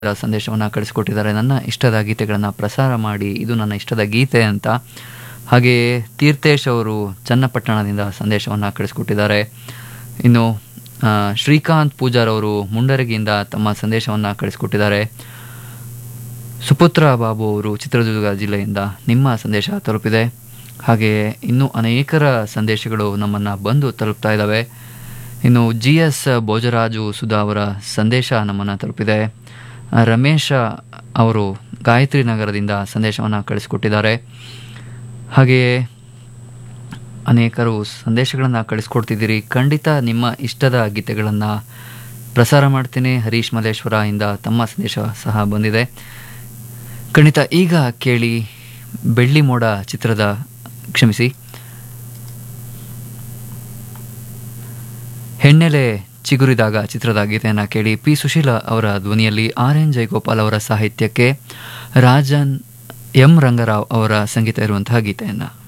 ಸಂದೇಶವನ್ನು ಕಳಿಸಿಕೊಟ್ಟಿದ್ದಾರೆ ನನ್ನ ಇಷ್ಟದ ಗೀತೆಗಳನ್ನು ಪ್ರಸಾರ ಮಾಡಿ ಇದು ನನ್ನ ಇಷ್ಟದ ಗೀತೆ ಅಂತ ಹಾಗೆಯೇ ತೀರ್ಥೇಶ್ ಅವರು ಚನ್ನಪಟ್ಟಣದಿಂದ ಸಂದೇಶವನ್ನು ಕಳಿಸಿಕೊಟ್ಟಿದ್ದಾರೆ ಇನ್ನು ಆ, ಶ್ರೀಕಾಂತ್ ಪೂಜಾರ್ ಅವರು ಮುಂಡರಗಿಯಿಂದ ತಮ್ಮ ಸಂದೇಶವನ್ನು ಕಳಿಸಿಕೊಟ್ಟಿದ್ದಾರೆ ಸುಪುತ್ರ ಬಾಬು ಅವರು ಚಿತ್ರದುರ್ಗ ಜಿಲ್ಲೆಯಿಂದ ನಿಮ್ಮ ಸಂದೇಶ ತಲುಪಿದೆ ಹಾಗೆಯೇ ಇನ್ನೂ ಅನೇಕರ ಸಂದೇಶಗಳು ನಮ್ಮನ್ನು ಬಂದು ತಲುಪ್ತಾ ಇದ್ದಾವೆ ಇನ್ನು ಜಿ ಎಸ್ ಭೋಜರಾಜು ಸುಧಾ ಅವರ ಸಂದೇಶ ನಮ್ಮನ್ನು ತಲುಪಿದೆ ಆ, ರಮೇಶ ಅವರು ಗಾಯತ್ರಿ ನಗರದಿಂದ ಸಂದೇಶವನ್ನು ಕಳಿಸಿಕೊಟ್ಟಿದ್ದಾರೆ ಹಾಗೆಯೇ ಅನೇಕರು ಸಂದೇಶಗಳನ್ನು ಕಳಿಸ್ಕೊಡ್ತಿದ್ದೀರಿ ಖಂಡಿತ ನಿಮ್ಮ ಇಷ್ಟದ ಗೀತೆಗಳನ್ನು ಪ್ರಸಾರ ಮಾಡ್ತೀನಿ ಹರೀಶ್ ಮಲ್ಲೇಶ್ವರ ಇಂದ ತಮ್ಮ ಸಂದೇಶ ಸಹ ಬಂದಿದೆ ಖಂಡಿತ ಈಗ ಕೇಳಿ ಬೆಳ್ಳಿ ಮೋಡ ಚಿತ್ರದ ಕ್ಷಮಿಸಿ ಹೆಣ್ಣೆಲೆ ಚಿಗುರಿದಾಗ ಚಿತ್ರದ ಗೀತೆಯನ್ನು ಕೇಳಿ ಪಿ ಸುಶೀಲ ಅವರ ಧ್ವನಿಯಲ್ಲಿ ಆರ್ ಎನ್ ಜಯಗೋಪಾಲ್ ಅವರ ಸಾಹಿತ್ಯಕ್ಕೆ ರಾಜನ್ ಎಂ ರಂಗರಾವ್ ಅವರ ಸಂಗೀತ ಇರುವಂತಹ ಗೀತೆಯನ್ನು